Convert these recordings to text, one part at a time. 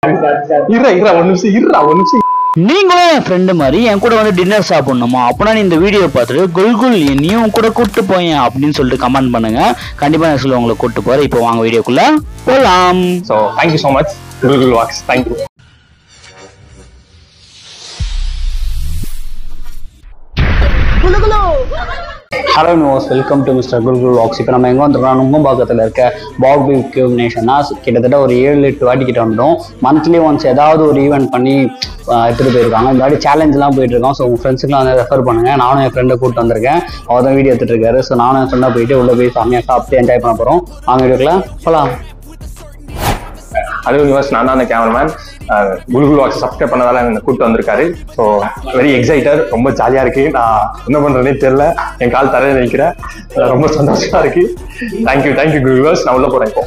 இருடா இருடா ஒரு நிமிஷம் இருடா ஒரு நிமிஷம் நீங்களும் என் ஃப்ரெண்டு மாதிரி என் கூட வந்து டின்னர் சாப்பிடணுமா அப்பனா நீ இந்த வீடியோ பார்த்துட்டு குல்குல் நீயும் உன் கூட கூப்பிட்டு போயேன் அப்படின்னு சொல்லிட்டு கமெண்ட் பண்ணுங்க கண்டிப்பா நான் சொல்லுவேன் உங்களை கூப்பிட்டு போறேன் இப்போ வாங்க வீடியோக்குள்ள போலாம் so thank you so much Gulgul vlogs thank you hello நோஸ் welcome to mister Gulgul vlogs இப்போ நம்ம எங்கே வந்துருக்கோம் நுங்கம்பாக்கத்தில் இருக்க பாக் பி கியூப் நேஷனா கிட்டத்தட்ட ஒரு ஏழு எட்டு வாட்டி கிட்ட வந்துட்டோம் மந்த்லி ஒன்ஸ் ஏதாவது ஒரு ஈவெண்ட் பண்ணி ஆஹ், எடுத்துகிட்டு போயிருக்காங்க இந்த வாட்டி சேலஞ்செலாம் போயிட்டு இருக்கோம் ஸோ உங்கள் ஃப்ரெண்ட்ஸுக்குலாம் வந்து ரெஃபர் பண்ணுங்க நானும் என் ஃப்ரெண்டை கூப்பிட்டு வந்திருக்கேன் அவர் தான் வீடியோ எடுத்துட்டு இருக்காரு ஸோ நானும் என் ஃப்ரெண்டாக போயிட்டு உள்ளே போய் செம்மையாக சாப்பிட்டு என்ஜாய் பண்ண போகிறோம் வாங்க வீடியோக்குள்ள போகலாம் ஹலோ யூனிவர்ஸ் நான் தான் அந்த கேமராமேன் குல்குல் வாக்ஸ் சப்ஸ்கிரைப் பண்ணதால என்னை கூப்பிட்டு வந்திருக்காரு ஸோ வெரி எக்ஸைட்டட் ரொம்ப ஜாலியாக இருக்கு நான் என்ன பண்ணுறேனே தெரியல என் கால் தரையில் நிற்கிறேன் ரொம்ப சந்தோஷமா இருக்கு தேங்க்யூ தேங்க்யூ குல்குல்ஸ் நான் உள்ள போகிறேன் இப்போ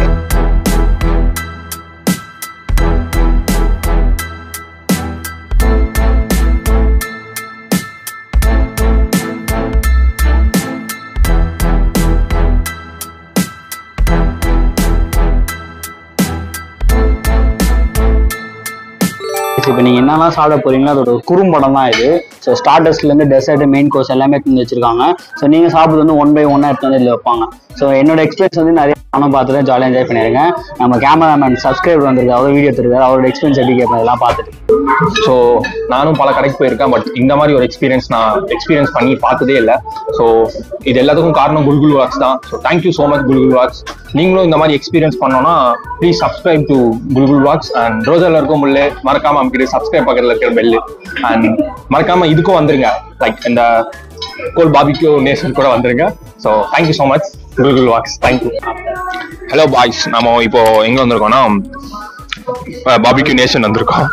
இப்போ நீங்கள் என்னெல்லாம் சாப்பிட போறீங்களோ அதோட ஒரு குறும்படம் தான் இது ஸோ ஸ்டார்டர்ஸ்லேருந்து டெசர்ட் மெயின் கோர்ஸ் எல்லாமே எடுத்து வந்து வச்சிருக்காங்க ஸோ நீங்கள் சாப்பிட்றது வந்து ஒன் பை ஒன்னாக எடுத்து வந்து இதில் வைப்பாங்க ஸோ என்னோட எக்ஸ்பீரியன்ஸ் வந்து நிறைய நானும் பார்த்துட்டு ஜாலியாக என்ஜாய் பண்ணியிருக்கேன் நம்ம கேமராமேன் சப்ஸ்கிரைபர் வந்திருக்காரு அவர் வீடியோ எடுத்திருக்காரு அவரோட எக்ஸ்பீரியன்ஸ் எப்படி கேட்பேன் இதெல்லாம் பார்த்துட்டு ஸோ நானும் பல கடைக்கு போயிருக்கேன் பட் இந்த மாதிரி ஒரு எக்ஸ்பீரியன்ஸ் நான் எக்ஸ்பீரியன்ஸ் பண்ணி பார்த்ததே இல்லை ஸோ இது எல்லாத்துக்கும் காரணம் குல்குல் வாக்ஸ் தான் so thank you so much Gulgul vlogs நீங்களும் இந்த மாதிரி எக்ஸ்பீரியன்ஸ் பண்ணோம்னா please subscribe to Gulgul vlogs and ரோஜால இருக்கும் முள்ளே மறக்காம அமைக்கிற சப்ஸ்கிரைப் பக்கத்தில் இருக்கிற பெல்லு அண்ட் மறக்காம இதுக்கும் வந்துருங்க லைக் இந்த கோல் பாபிக்யூ நேஷன் கூட வந்துருங்க so thank you so much Gulgul vlogs thank you hello boys நம்ம இப்போ எங்க வந்திருக்கோம்னா பாபிக்யூ நேஷன் வந்திருக்கோம்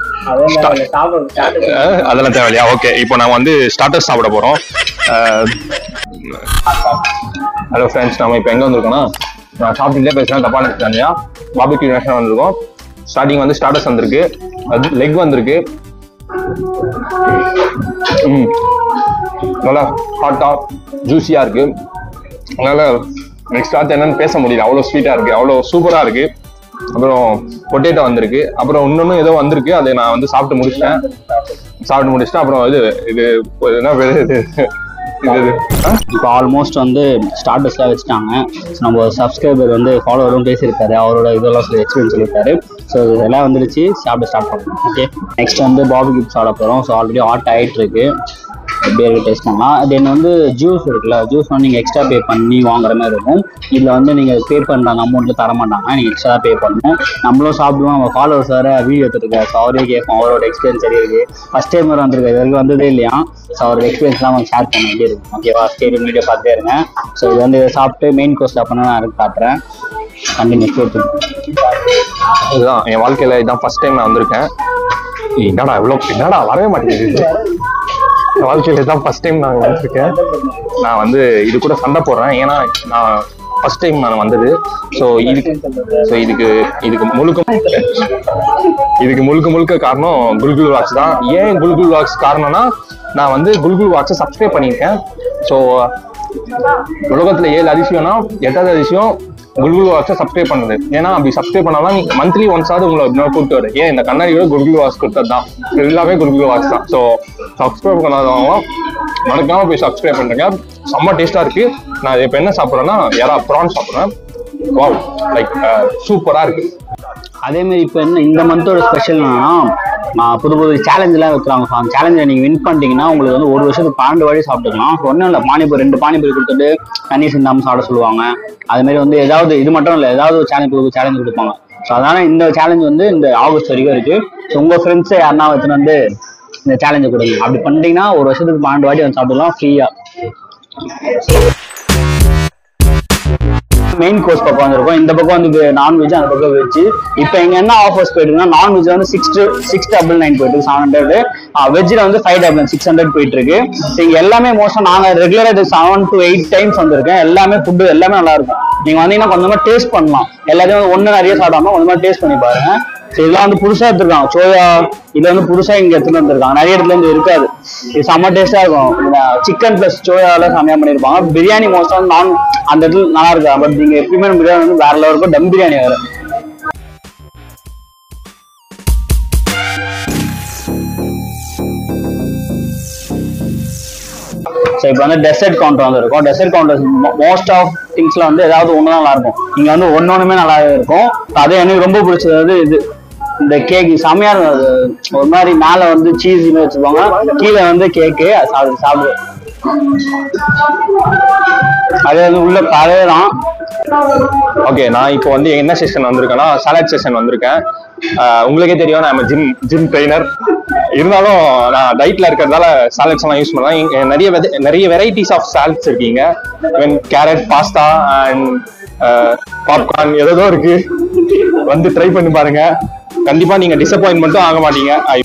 அஹ் அதெல்லாம் தேவையில்லையா ஓகே இப்போ நான் வந்து ஸ்டார்டர்ஸ் சாப்பிட போறோம் ஹலோ ஃப்ரெண்ட்ஸ் நம்ம இப்போ எங்க வந்திருக்கோம்னா நான் சாப்பிட்டுட்டே பேசுறேன் தப்பா நினைச்சேன் இல்லையா பாபிக்யூ நேஷன் வந்திருக்கோம் ஸ்டார்டிங் வந்து ஸ்டார்டர்ஸ் வந்திருக்கு அது லெக் வந்திருக்கு ம் நல்லா ஹாட்டா ஜூஸியா இருக்கு அதனால நெக்ஸ்ட் அடுத்து என்னன்னு பேச முடியல அவ்வளோ ஸ்வீட்டா இருக்கு அவ்வளோ சூப்பரா இருக்கு அப்புறம் பொட்டேட்டோ வந்திருக்கு அப்புறம் இன்னொன்னு ஏதோ வந்திருக்கு அதை நான் வந்து சாப்பிட்டு முடிச்சிட்டேன் சாப்பிட்டு முடிச்சிட்டேன் அப்புறம் இது இது என்ன பேரு இது இது இது ஆ? இப்போ ஆல்மோஸ்ட் வந்து ஸ்டார்டர்ஸ்லாம் வச்சுட்டாங்க ஸோ நம்ம சப்ஸ்கிரைபர் வந்து ஃபாலோவரும் பேசியிருக்காரு அவரோட இதெல்லாம் சொல்லி எக்ஸ்பீரியன்ஸ் சொல்லியிருக்காரு ஸோ இதெல்லாம் வந்துடுச்சு சாப்பிட ஸ்டார்ட் பண்ணலாம் ஓகே நெக்ஸ்ட் வந்து பாபி கிப்ஸ் சாப்பிட போகிறோம் ஸோ ஆல்ரெடி ஹாட் ஆகிட்டு இருக்கு எப்படி இருக்கு டேஸ்ட் பண்ணலாம் தென் வந்து ஜூஸ் இருக்குல்ல ஜூஸ் வந்து நீங்கள் எக்ஸ்ட்ரா பே பண்ணி வாங்குற மாதிரி இருக்கும் இதில் வந்து நீங்கள் பே பண்ணுறாங்க அமௌண்ட்டு தர மாட்டாங்க நீங்கள் எக்ஸ்ட்ரா பே பண்ணணும் நம்மளும் சாப்பிடுவோம் நம்ம ஃபாலோவர்ஸ் வேறு வீடியோ எடுத்துருக்காரு ஸோ அவரே கேட்போம் அவரோட எக்ஸ்பீரியன்ஸ் சரி இருக்கு ஃபஸ்ட் டைம் வர வந்திருக்காரு இது வரைக்கும் வந்ததே இல்லையா ஸோ அவரோட எக்ஸ்பீரியன்ஸ்லாம் அவங்க ஷேர் பண்ண வேண்டியது இருக்கும் ஓகேவா ஸ்டேடியம் வீடியோ பார்த்துட்டே இருங்க ஸோ இது வந்து இதை சாப்பிட்டு மெயின் கோர்ஸில் பண்ண நான் இருக்கு காட்டுறேன் கண்டினியூ கேட்டு இதுதான் என் வாழ்க்கையில இதான் ஃபர்ஸ்ட் டைம் நான் வந்திருக்கேன் ஏய், என்னடா இவ்வளோ என்னடா வரவே மாட்டேங்குது என் வாழ்க்கையில இதான் ஃபர்ஸ்ட் டைம் நான் வந்திருக்கேன் நான் வந்து இது கூட சண்டை போடுறேன் ஏன்னா நான் ஃபர்ஸ்ட் டைம் நான் வந்தது ஸோ இதுக்கு ஸோ இதுக்கு இதுக்கு முழுக்க இதுக்கு முழுக்க முழுக்க காரணம் குல்குல் வாக்ஸ் தான் ஏன் குல்குல் வாக்ஸ் காரணம்னா நான் வந்து குல்குல் வாக்ஸை சப்ஸ்கிரைப் பண்ணியிருக்கேன் ஸோ உலகத்துல ஏழு அதிசயம்னா எட்டாவது அதிசயம் குல்குல் வாக்ஸை சப்ஸ்கிரைப் பண்ணுது ஏன்னா அப்படி சப்ஸ்கிரைப் பண்ணாலும் மந்த்லி ஒன்ஸாவது உங்களை இன்னொரு கூப்பிட்டு வரும் ஏன் இந்த கண்ணாடியோட குல்குல் வாக்ஸ் கொடுத்தது தான் எல்லாமே குல்குல் வாக்ஸ் தான் ஸோ சப்ஸ்கிரைப் பண்ணாதவங்க மறக்காம போய் சப்ஸ்கிரைப் பண்ணுங்க செம்ம டேஸ்டா இருக்கு நான் இப்போ என்ன சாப்பிட்றேன்னா யாரா ப்ரான் சாப்பிட்றேன் வாவ் லைக் சூப்பரா இருக்கு அதே மாதிரி இப்போ என்ன இந்த மந்தோட ஸ்பெஷல் என்னன்னா புது புது சேலஞ்செலாம் வைக்கிறாங்க ஸோ அந்த சேலஞ்சை நீங்கள் வின் பண்ணிட்டீங்கன்னா உங்களுக்கு வந்து ஒரு வருஷத்துக்கு பன்னெண்டு வாடி சாப்பிட்டுக்கலாம் ஸோ ஒன்றும் இல்லை பானிபூரி ரெண்டு பானிபூரி கொடுத்துட்டு தண்ணி சிந்தாமல் சாப்பிட சொல்லுவாங்க அது மாதிரி வந்து ஏதாவது இது மட்டும் இல்லை ஏதாவது ஒரு சேலஞ்ச் கொடுத்து சேலஞ்ச் கொடுப்பாங்க ஸோ அதனால இந்த சேலஞ்ச் வந்து இந்த ஆகஸ்ட் வரைக்கும் இருக்கு ஸோ உங்கள் ஃப்ரெண்ட்ஸை யாருன்னா வச்சுன்னு வந்து இந்த சேலஞ்சை கொடுங்க அப்படி பண்ணிட்டீங்கன்னா ஒரு வருஷத்துக்கு பன்னெண்டு வாட்டி வந்து சாப்பிடலாம் ஃப்ரீயாக மெயின் கோர்ஸ் பக்கம் வந்திருக்கும் இந்த பக்கம் வந்து நான்வெஜ் அந்த பக்கம் வெஜ் இப்போ இங்க என்ன ஆஃபர்ஸ் போயிட்டு இருக்குன்னா நான்வெஜ் வந்து சிக்ஸ் சிக்ஸ் டபுள் நைன் போயிட்டு இருக்கு செவன் ஹண்ட்ரட் வெஜ்ல வந்து ஃபைவ் டபுள் சிக்ஸ் ஹண்ட்ரட் போயிட்டு இருக்கு So, இங்க எல்லாமே மோஸ்டா நாங்க ரெகுலரா இது செவன் டு எயிட் டைம்ஸ் வந்திருக்கேன் எல்லாமே ஃபுட்டு எல்லாமே நல்லா இருக்கும் நீங்க வந்தீங்கன்னா கொஞ்சமா டேஸ்ட் பண்ணலாம் எல்லாத்தையும் ஒண்ணு நிறைய சாப்பிடாம கொஞ்சமா டேஸ்ட் பண்ணி பாருங்க ஸோ இதெல்லாம் வந்து புதுசா எடுத்துருக்காங்க சோயா இது வந்து புதுசா இங்க எடுத்துட்டு வந்திருக்காங்க நிறைய இடத்துல இருந்து இருக்காது இது செம்ம டேஸ்டா இருக்கும் சிக்கன் பிளஸ் சோயால செம்மையா பண்ணிருப்பாங்க பிரியாணி மோஸ்டா வந்து நான் அந்த இடத்துல நல்லா இருக்கா பட் நீங்க எப்பயுமே பிரியாணி வந்து வேற லெவல் இருக்கும் டம் பிரியாணி வேற ஸோ இப்போ வந்து டெசர்ட் கவுண்டர் வந்து இருக்கும் டெசர்ட் கவுண்டர் மோஸ்ட் ஆஃப் திங்ஸ்ல வந்து ஏதாவது ஒன்று நல்லா இருக்கும் இங்க வந்து ஒன்று ஒன்றுமே நல்லா இருக்கும் அது எனக்கு ரொம்ப பிடிச்சது வந்து இது இந்த கேக் செமையா இருக்கும் அது ஒரு மாதிரி மேலே வந்து சீஸ் வச்சுருப்பாங்க கீழே வந்து கேக்கு சாப்பிடு சாப்பிடு அது வந்து உள்ள கரையே தான் ஓகே நான் இப்போ வந்து என்ன செஷன் வந்திருக்கேன்னா சாலட் செஷன் வந்திருக்கேன் ஆஹ் உங்களுக்கே தெரியும் நான் ஜிம் ஜிம் ட்ரைனர் இருந்தாலும் நான் டயட்ல இருக்கிறதால சாலட்ஸ் எல்லாம் யூஸ் பண்ணலாம் இங்க நிறைய வெத- நிறைய வெரைட்டிஸ் ஆஃப் சாலட்ஸ் இருக்கீங்க even carrot pasta and popcorn ஏதோ இருக்கு வந்து ட்ரை பண்ணி பாருங்க கண்டிப்பா நீங்க டிசப்பாயின்மெண்ட்டும் ஆக மாட்டீங்க I-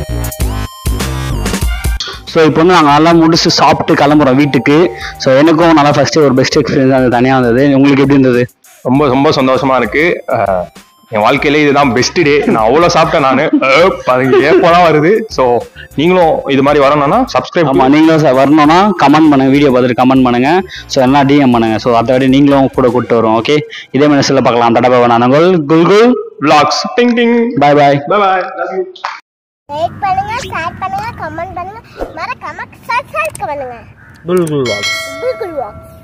ஸோ இப்போ வந்து நாங்கள் நல்லா முடிச்சு சாப்பிட்டு கிளம்புறோம் வீட்டுக்கு ஸோ எனக்கும் நல்லா ஃபர்ஸ்ட் ஒரு பெஸ்ட் எக்ஸ்பீரியன்ஸ் அது தனியாக இருந்தது உங்களுக்கு எப்படி இருந்தது ரொம்ப ரொம்ப சந்தோஷமா இருக்கு ஆஹ் என் வாழ்க்கையில இதுதான் பெஸ்ட் டே நான் அவ்வளவு சாப்பிட்டேன் நானு அஹ், பாருங்க ஏப்போலாம் வருது ஸோ நீங்களும் இது மாதிரி வரணும்னா சப்ஸ்கிரைப் ஆமாம் நீங்களும் சார் வரணும்னா கமெண்ட் பண்ணுங்க வீடியோ பார்த்துட்டு கமெண்ட் பண்ணுங்க ஸோ எல்லாம் டிஎம் பண்ணுங்க ஸோ அதை நீங்களும் கூட கூப்பிட்டு வரும் ஓகே இதே மாதிரி சில பார்க்கலாம் தடவை நானுங்கள் Gul Gul vlogs ding ding bye bye bye bye love you like பண்ணுங்க ஷேர் பண்ணுங்க கமெண்ட் பண்ணுங்க மறக்காம சப்ஸ்கிரைப் பண்ணுங்க Gul Gul vlog Google walks